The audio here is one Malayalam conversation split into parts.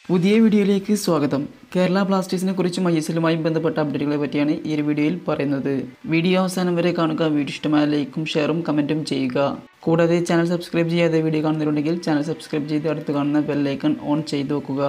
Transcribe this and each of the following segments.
പുതിയ വീഡിയോയിലേക്ക് സ്വാഗതം കേരള ബ്ലാസ്റ്റേഴ്സിനെ കുറിച്ചും ഐ എസ് എല്ലുമായി ബന്ധപ്പെട്ട അപ്ഡേറ്റുകളെ പറ്റിയാണ് ഈ ഒരു വീഡിയോയിൽ പറയുന്നത് വീഡിയോ അവസാനം വരെ കാണുക വീഡിയോ ഇഷ്ടമായ ലൈക്കും ഷെയറും കമൻറ്റും ചെയ്യുക കൂടാതെ ചാനൽ സബ്സ്ക്രൈബ് ചെയ്യാതെ വീഡിയോ കാണുന്നവരുണ്ടെങ്കിൽ ചാനൽ സബ്സ്ക്രൈബ് ചെയ്ത് അടുത്ത് കാണുന്ന ബെല്ലൈക്കൺ ഓൺ ചെയ്ത് വെക്കുക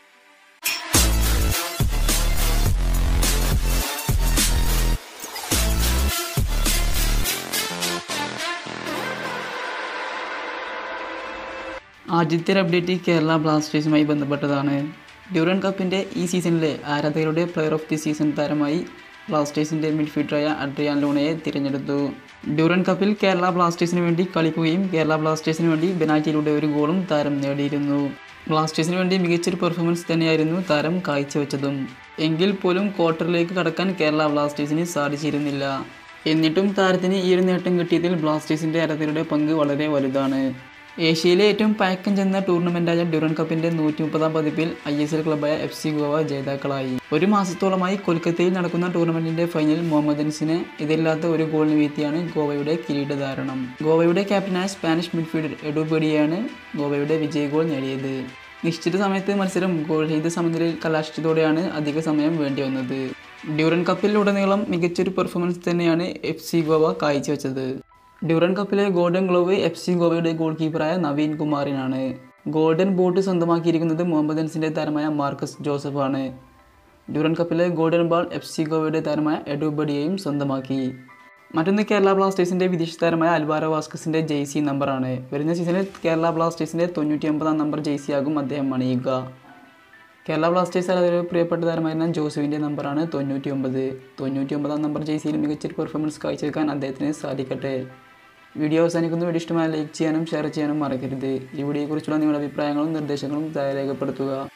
ആദ്യത്തെ ഒരു അപ്ഡേറ്റ് കേരള ബ്ലാസ്റ്റേഴ്സുമായി ബന്ധപ്പെട്ടതാണ് ഡ്യൂറൻ കപ്പിൻ്റെ ഈ സീസണിലെ ആരാധകരുടെ പ്ലെയർ ഓഫ് ദി സീസൺ താരമായി ബ്ലാസ്റ്റേഴ്സിൻ്റെ മിഡ്ഫീൽഡറായ അഡ്രിയാൻ ലൂണയെ തിരഞ്ഞെടുത്തു ഡ്യൂറൻ കപ്പിൽ കേരള ബ്ലാസ്റ്റേഴ്സിന് വേണ്ടി കളിക്കുകയും കേരള ബ്ലാസ്റ്റേഴ്സിന് വേണ്ടി ബെനാറ്റിയിലൂടെ ഒരു ഗോളും താരം നേടിയിരുന്നു ബ്ലാസ്റ്റേഴ്സിന് വേണ്ടി മികച്ചൊരു പെർഫോമൻസ് തന്നെയായിരുന്നു താരം കാഴ്ചവെച്ചതും എങ്കിൽ പോലും ക്വാർട്ടറിലേക്ക് കടക്കാൻ കേരള ബ്ലാസ്റ്റേഴ്സിന് സാധിച്ചിരുന്നില്ല എന്നിട്ടും താരത്തിന് ഈ ഒരു നേട്ടം കിട്ടിയതിൽ ബ്ലാസ്റ്റേഴ്സിൻ്റെ ആരാധകരുടെ പങ്ക് വളരെ വലുതാണ് ഏഷ്യയിലെ ഏറ്റവും പഴക്കം ചെന്ന ടൂർണമെന്റായ ഡ്യൂറൻ കപ്പിന്റെ നൂറ്റി മുപ്പതാം പതിപ്പിൽ ഐ എസ് എൽ ക്ലബായ എഫ് സി ഗോവ ജേതാക്കളായി ഒരു മാസത്തോളമായി കൊൽക്കത്തയിൽ നടക്കുന്ന ടൂർണമെന്റിന്റെ ഫൈനൽ മുഹമ്മദൻസിനെ ഇതില്ലാത്ത ഒരു ഗോളിന് വീഴ്ത്തിയാണ് ഗോവയുടെ കിരീടധാരണം ഗോവയുടെ ക്യാപ്റ്റനായ സ്പാനിഷ് മിഡ്ഫീൽഡർ എഡുപെഡിയാണ് ഗോവയുടെ വിജയ ഗോൾ നേടിയത് നിശ്ചിത സമയത്ത് മത്സരം ഗോൾ ചെയ്ത സമനിലയിൽ കലാശിച്ചതോടെയാണ് അധിക സമയം വേണ്ടി വന്നത് ഡ്യൂറൻ കപ്പിലുടനീളം മികച്ചൊരു പെർഫോമൻസ് തന്നെയാണ് എഫ് സി ഗോവ കാഴ്ചവെച്ചത് ഡ്യൂറൻ കപ്പിലെ ഗോൾഡൻ ഗ്ലോവ് എഫ് സി ഗോവയുടെ ഗോൾ കീപ്പറായ നവീൻ കുമാറിനാണ് ഗോൾഡൻ ബോട്ട് സ്വന്തമാക്കിയിരിക്കുന്നത് മുഹമ്മദൻസിൻ്റെ താരമായ മാർക്കസ് ജോസഫാണ് ഡ്യൂറൻ കപ്പിലെ ഗോൾഡൻ ബാൾ എഫ് സി ഗോവയുടെ താരമായ എഡുബഡിയെയും സ്വന്തമാക്കി മറ്റൊന്ന് കേരള ബ്ലാസ്റ്റേഴ്സിൻ്റെ വിദേശ താരമായ അൽവാരോ വാസ്കസിൻ്റെ ജെയ്സി നമ്പറാണ് വരുന്ന സീസണിൽ കേരള ബ്ലാസ്റ്റേഴ്സിൻ്റെ തൊണ്ണൂറ്റി ഒമ്പതാം നമ്പർ ജെയ്സി ആകും അദ്ദേഹം അണിയുക കേരള ബ്ലാസ്റ്റേഴ്സ് അതൊരു പ്രിയപ്പെട്ട താരമായിരുന്ന ജോസുവിൻ്റെ നമ്പറാണ് തൊണ്ണൂറ്റി ഒമ്പത് തൊണ്ണൂറ്റി ഒമ്പതാം നമ്പർ ജെയ്സിയിൽ മികച്ചൊരു പെർഫോമൻസ് കാഴ്ചവെക്കാൻ അദ്ദേഹത്തിന് സാധിക്കട്ടെ വീഡിയോ അവസാനിക്കുന്ന വീഡിയോ ഇഷ്ടമായ ലൈക്ക് ചെയ്യാനും ഷെയർ ചെയ്യാനും മറക്കരുത് ഈ വീഡിയോയെക്കുറിച്ചുള്ള നിങ്ങളുടെ അഭിപ്രായങ്ങളും നിർദ്ദേശങ്ങളും താഴെ രേഖപ്പെടുത്തുക